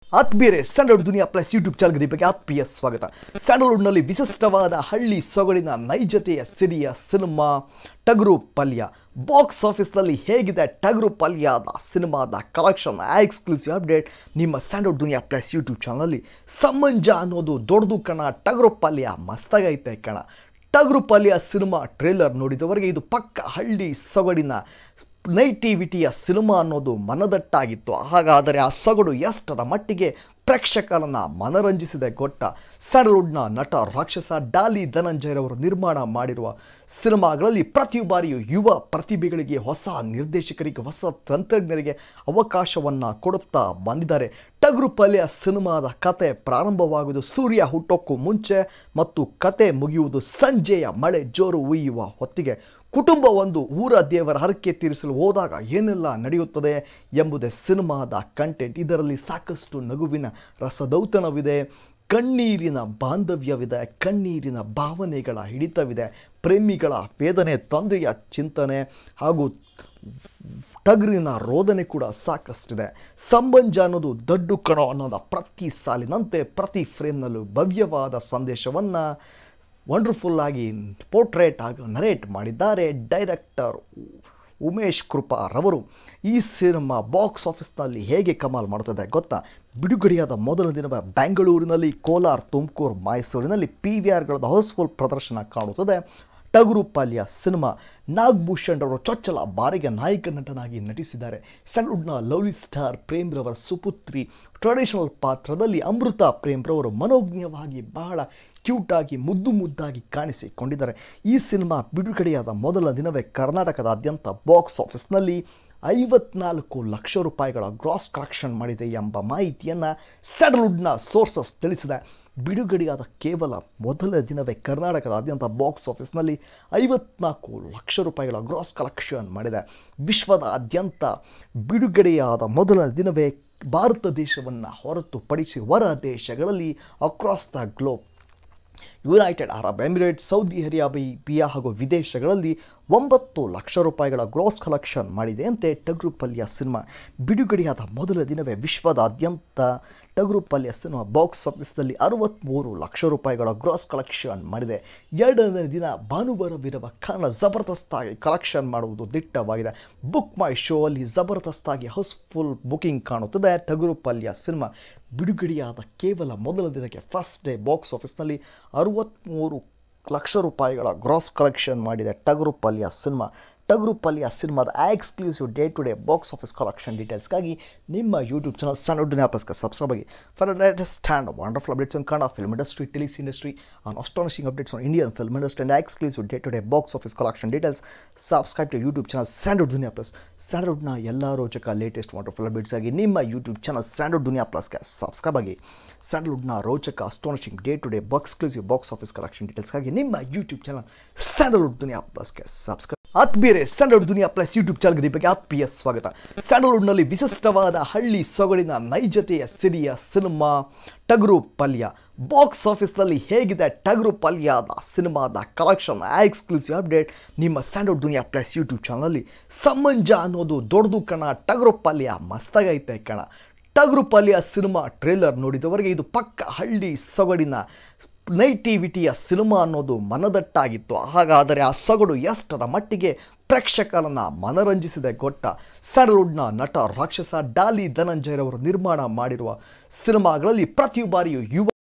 ಆತ್ಮೀಯರೇ Sandalwood Duniya plus YouTube ಚಾನಲ್ಗೆ ಬಗ್ಗೆ ಆತ್ಮೀಯ ಸ್ವಾಗತ ಸ್ಯಾಂಡಲ್ವುಡ್ನಲ್ಲಿ ವಿಶಿಷ್ಟವಾದ ಹಳ್ಳಿ ಸೊಗಡಿನ ನೈಜತೆಯ ಸಿರಿಯ ಸಿನಿಮಾ ಟಗರು ಪಲ್ಯ ಬಾಕ್ಸ್ ಆಫೀಸ್ನಲ್ಲಿ ಹೇಗಿದೆ ಟಗರು ಪಲ್ಯದ ಸಿನಿಮಾದ ಕಲೆಕ್ಷನ್ ಎಕ್ಸ್ಕ್ಲೂಸಿವ್ ಅಪ್ಡೇಟ್ ನಿಮ್ಮ ಸ್ಯಾಂಡಲ್ವುಡ್ ದುನಿಯಾ ಪ್ಲಸ್ ಯೂಟ್ಯೂಬ್ ಚಾನಲಲ್ಲಿ ಸಮಂಜ ಅನ್ನೋದು ದೊಡ್ಡದು ಕಣ ಟಗರು ಪಲ್ಯ ಮಸ್ತಾಗೈತೆ ಕಣ ಟಗರು ಪಲ್ಯ ಸಿನಿಮಾ ಟ್ರೇಲರ್ ನೋಡಿದವರಿಗೆ ಇದು ಪಕ್ಕ ಹಳ್ಳಿ ಸೊಗಡಿನ ನೈಟಿವಿಟಿಯ ಸಿನಿಮಾ ಅನ್ನೋದು ಮನದಟ್ಟಾಗಿತ್ತು ಹಾಗಾದರೆ ಆ ಸೊಗಡು ಎಷ್ಟರ ಮಟ್ಟಿಗೆ ಪ್ರೇಕ್ಷಕರನ್ನು ಮನರಂಜಿಸಿದೆ ಗೊತ್ತ ಸ್ಯಾಂಡಲ್ವುಡ್ನ ನಟ ರಾಕ್ಷಸ ಡಾಲಿ ಧನಂಜಯರವರು ನಿರ್ಮಾಣ ಮಾಡಿರುವ ಸಿನಿಮಾಗಳಲ್ಲಿ ಪ್ರತಿ ಬಾರಿಯೂ ಯುವ ಪ್ರತಿಭೆಗಳಿಗೆ ಹೊಸ ನಿರ್ದೇಶಕರಿಗೆ ಹೊಸ ತಂತ್ರಜ್ಞರಿಗೆ ಅವಕಾಶವನ್ನು ಕೊಡುತ್ತಾ ಬಂದಿದ್ದಾರೆ ಟಗರು ಪಲ್ಯ ಸಿನಿಮಾದ ಕತೆ ಪ್ರಾರಂಭವಾಗುವುದು ಸೂರ್ಯ ಹುಟ್ಟೋಕ್ಕೂ ಮುಂಚೆ ಮತ್ತು ಕತೆ ಮುಗಿಯುವುದು ಸಂಜೆಯ ಮಳೆ ಜೋರು ಉಯ್ಯುವ ಹೊತ್ತಿಗೆ ಕುಟುಂಬ ಒಂದು ಊರ ದೇವರ ಹರಕೆ ತೀರಿಸಲು ಹೋದಾಗ ಏನೆಲ್ಲ ನಡೆಯುತ್ತದೆ ಎಂಬುದೇ ಸಿನಿಮಾದ ಕಂಟೆಂಟ್ ಇದರಲ್ಲಿ ಸಾಕಷ್ಟು ನಗುವಿನ ರಸದೌತಣವಿದೆ ಕಣ್ಣೀರಿನ ಬಾಂಧವ್ಯವಿದೆ ಕಣ್ಣೀರಿನ ಭಾವನೆಗಳ ಹಿಡಿತವಿದೆ ಪ್ರೇಮಿಗಳ ವೇದನೆ ತಂದೆಯ ಚಿಂತನೆ ಹಾಗೂ ಟಗರಿನ ರೋದನೆ ಕೂಡ ಸಾಕಷ್ಟಿದೆ ಸಂಬಂಧ ಅನ್ನೋದು ದೊಡ್ಡ ಕಣ ಅನ್ನೋದ ಪ್ರತಿ ಸಾಲಿನಂತೆ ಪ್ರತಿ ಫ್ರೇಮ್ನಲ್ಲೂ ಭವ್ಯವಾದ ಸಂದೇಶವನ್ನು ವಂಡರ್ಫುಲ್ ಆಗಿ ಪೋರ್ಟ್ರೇಟ್ ಆಗಿ ನರೇಟ್ ಮಾಡಿದ್ದಾರೆ ಡೈರೆಕ್ಟರ್ ಉಮೇಶ್ ಕೃಪಾರವರು ಈ ಸಿನಿಮಾ ಬಾಕ್ಸ್ ಆಫೀಸ್ನಲ್ಲಿ ಹೇಗೆ ಕಮಾಲ್ ಮಾಡ್ತದೆ ಗೊತ್ತಾ ಬಿಡುಗಡೆಯಾದ ಮೊದಲ ದಿನವೇ ಬೆಂಗಳೂರಿನಲ್ಲಿ ಕೋಲಾರ ತುಮಕೂರು ಮೈಸೂರಿನಲ್ಲಿ ಪಿ ವಿ ಆರ್ಗಳದ ಹೌಸ್ಫುಲ್ ಪ್ರದರ್ಶನ ಕಾಣುತ್ತದೆ ಟಗರು ಪಾಲ್ಯ ಸಿನಿಮಾ ನಾಗಭೂಷಣ್ ಅವರು ಚೊಚ್ಚಲ ಬಾರಿಗೆ ನಾಯಕ ನಟನಾಗಿ ನಟಿಸಿದ್ದಾರೆ ಸ್ಯಾಂಡ್ವುಡ್ನ ಲವ್ಲಿ ಸ್ಟಾರ್ ಪ್ರೇಮ್ರವರ ಸುಪುತ್ರಿ ಟ್ರೆಡಿಷನಲ್ ಪಾತ್ರದಲ್ಲಿ ಅಮೃತ ಪ್ರೇಮ್ರವರು ಮನೋಜ್ಞವಾಗಿ ಬಹಳ ಕ್ಯೂಟಾಗಿ ಮುದ್ದು ಮುದ್ದಾಗಿ ಕಾಣಿಸಿಕೊಂಡಿದ್ದಾರೆ ಈ ಸಿನಿಮಾ ಬಿಡುಗಡೆಯಾದ ಮೊದಲ ದಿನವೇ ಕರ್ನಾಟಕದಾದ್ಯಂತ ಬಾಕ್ಸ್ ಆಫೀಸ್ನಲ್ಲಿ ಐವತ್ನಾಲ್ಕು ಲಕ್ಷ ರೂಪಾಯಿಗಳ ಗ್ರಾಸ್ ಕಲೆಕ್ಷನ್ ಮಾಡಿದೆ ಎಂಬ ಮಾಹಿತಿಯನ್ನು ಸ್ಯಾಂಡಲ್ವುಡ್ನ ಸೋರ್ಸಸ್ ತಿಳಿಸಿದೆ ಬಿಡುಗಡೆಯಾದ ಕೇವಲ ಮೊದಲ ದಿನವೇ ಕರ್ನಾಟಕದಾದ್ಯಂತ ಬಾಕ್ಸ್ ಆಫೀಸ್ನಲ್ಲಿ ಐವತ್ನಾಲ್ಕು ಲಕ್ಷ ರೂಪಾಯಿಗಳ ಗ್ರಾಸ್ ಕಲೆಕ್ಷನ್ ಮಾಡಿದೆ ವಿಶ್ವದಾದ್ಯಂತ ಬಿಡುಗಡೆಯಾದ ಮೊದಲ ದಿನವೇ ಭಾರತ ದೇಶವನ್ನು ಹೊರತುಪಡಿಸಿ ಹೊರ ದೇಶಗಳಲ್ಲಿ across the globe United Arab Emirates Saudi Arabia ಹಾಗೂ ವಿದೇಶಗಳಲ್ಲಿ ಒಂಬತ್ತು ಲಕ್ಷ ರೂಪಾಯಿಗಳ ಗ್ರಾಸ್ ಕಲೆಕ್ಷನ್ ಮಾಡಿದೆ ಅಂತೆ ಟಗರು ಪಲ್ಯ ಸಿನಿಮಾ ಬಿಡುಗಡೆಯಾದ ಮೊದಲ ದಿನವೇ ವಿಶ್ವದಾದ್ಯಂತ ಟಗರು ಪಲ್ಯ ಸಿನಿಮಾ ಬಾಕ್ಸ್ ಆಫೀಸ್ನಲ್ಲಿ ಅರವತ್ತ್ಮೂರು ಲಕ್ಷ ರೂಪಾಯಿಗಳ ಗ್ರಾಸ್ ಕಲೆಕ್ಷನ್ ಮಾಡಿದೆ ಎರಡನೇ ದಿನ ಭಾನುವಾರವಿರುವ ಕಾರಣ ಜಬರ್ದಸ್ತಾಗಿ ಕಲೆಕ್ಷನ್ ಮಾಡುವುದು ದಿಟ್ಟವಾಗಿದೆ ಬುಕ್ ಮೈ ಶೋ ಅಲ್ಲಿ ಜಬರ್ದಸ್ತಾಗಿ ಹೌಸ್ಫುಲ್ ಬುಕಿಂಗ್ ಕಾಣುತ್ತದೆ ಟಗರು ಪಲ್ಯ ಸಿನಿಮಾ ಬಿಡುಗಡೆಯಾದ ಕೇವಲ ಮೊದಲ ದಿನಕ್ಕೆ ಫಸ್ಟ್ ಡೇ ಬಾಕ್ಸ್ ಆಫೀಸ್ನಲ್ಲಿ ಅರವತ್ತ್ಮೂರು ಲಕ್ಷ ರೂಪಾಯಿಗಳ ಗ್ರಾಸ್ ಕಲೆಕ್ಷನ್ ಮಾಡಿದೆ ಟಗರು ಪಲ್ಯ ಸಿನಿಮಾ ಟಗರು ಪಲ್ಯ ಸಿನಿಮಾದ exclusive day to day box office collection ಡೀಟೇಲ್ಸ್ಗಾಗಿ ನಿಮ್ಮ ಯೂಟ್ಯೂಬ್ ಚಾನಲ್ ಸಣ್ಣ ಡುನ್ ಆ್ಯಪಸ್ಗೆ ಸಬ್ಸ್ಕ್ರೈಬ್ ಆಗಿ for latest and wonderful updates on Kannada film industry ಟೆಲಿಸ್ industry on astonishing updates on Indian film industry and exclusive day to day box office collection details subscribe to YouTube channel Sandalwood Duniya plus ಸ್ಯಾಂಡರ್ಡ್ನ ಎಲ್ಲ ರೋಚಕ latest wonderful updates ಆಗಿ ನಿಮ್ಮ YouTube channel Sandalwood Duniya ಪ್ಲಸ್ಗೆ subscribe ಆಗಿ ಸ್ಯಾಂಡಲ್ವುಡ್ನ ರೋಚಕ astonishing day to day exclusive box office collection ಡೀಟೇಲ್ಸ್ಗಾಗಿ ನಿಮ್ಮ ಯೂಟ್ಯೂಬ್ ಚಾನಲ್ ಸ್ಯಾಂಡಲ್ವುಡ್ ದುನಿಯಾ ಪ್ಲಸ್ಗೆ ಸಬ್ಸ್ಕ್ರೈಬ್ ಆತ್ಮೀಯರೇ ಸ್ಯಾಂಡಲ್ವುಡ್ ದುನಿಯಾ ಪ್ಲಸ್ ಯೂಟ್ಯೂಬ್ ಚಾನಲ್ಗೆ ಬಗ್ಗೆ ಆತ್ಮೀಯ ಸ್ವಾಗತ ಸ್ಯಾಂಡಲ್ವುಡ್ನಲ್ಲಿ ವಿಶಿಷ್ಟವಾದ ಹಳ್ಳಿ ಸೊಗಡಿನ ನೈಜತೆಯ ಸಿರಿಯ ಸಿನಿಮಾ ಟಗರು ಪಲ್ಯ ಬಾಕ್ಸ್ ಆಫೀಸ್ನಲ್ಲಿ ಹೇಗಿದೆ ಟಗರು ಪಲ್ಯದ ಸಿನಿಮಾದ ಕಲೆಕ್ಷನ್ ಎಕ್ಸ್ಕ್ಲೂಸಿವ್ ಅಪ್ಡೇಟ್ ನಿಮ್ಮ ಸ್ಯಾಂಡಲ್ವುಡ್ ದುನಿಯಾ ಪ್ಲಸ್ ಯೂಟ್ಯೂಬ್ ಚಾನಲಲ್ಲಿ ಸಮಂಜ ಅನ್ನೋದು ದೊಡ್ಡದು ಕಣ ಟಗರು ಪಲ್ಯ ಮಸ್ತಾಗೈತೆ ಕಣ ಟಗರು ಪಲ್ಯ ಸಿನಿಮಾ ಟ್ರೇಲರ್ ನೋಡಿದವರಿಗೆ ಇದು ಪಕ್ಕ ಹಳ್ಳಿ ಸೊಗಡಿನ ನೈಟಿವಿಟಿಯ ಸಿನಿಮಾ ಅನ್ನೋದು ಮನದಟ್ಟಾಗಿತ್ತು ಹಾಗಾದರೆ ಆ ಸೊಗಡು ಎಷ್ಟರ ಮಟ್ಟಿಗೆ ಪ್ರೇಕ್ಷಕರನ್ನು ಮನರಂಜಿಸಿದೆ ಗೊತ್ತ ಸ್ಯಾಂಡಲ್ವುಡ್ನ ನಟ ರಾಕ್ಷಸ ಡಾಲಿ ಧನಂಜಯರವರು ನಿರ್ಮಾಣ ಮಾಡಿರುವ ಸಿನಿಮಾಗಳಲ್ಲಿ ಪ್ರತಿ ಬಾರಿಯೂ ಯುವ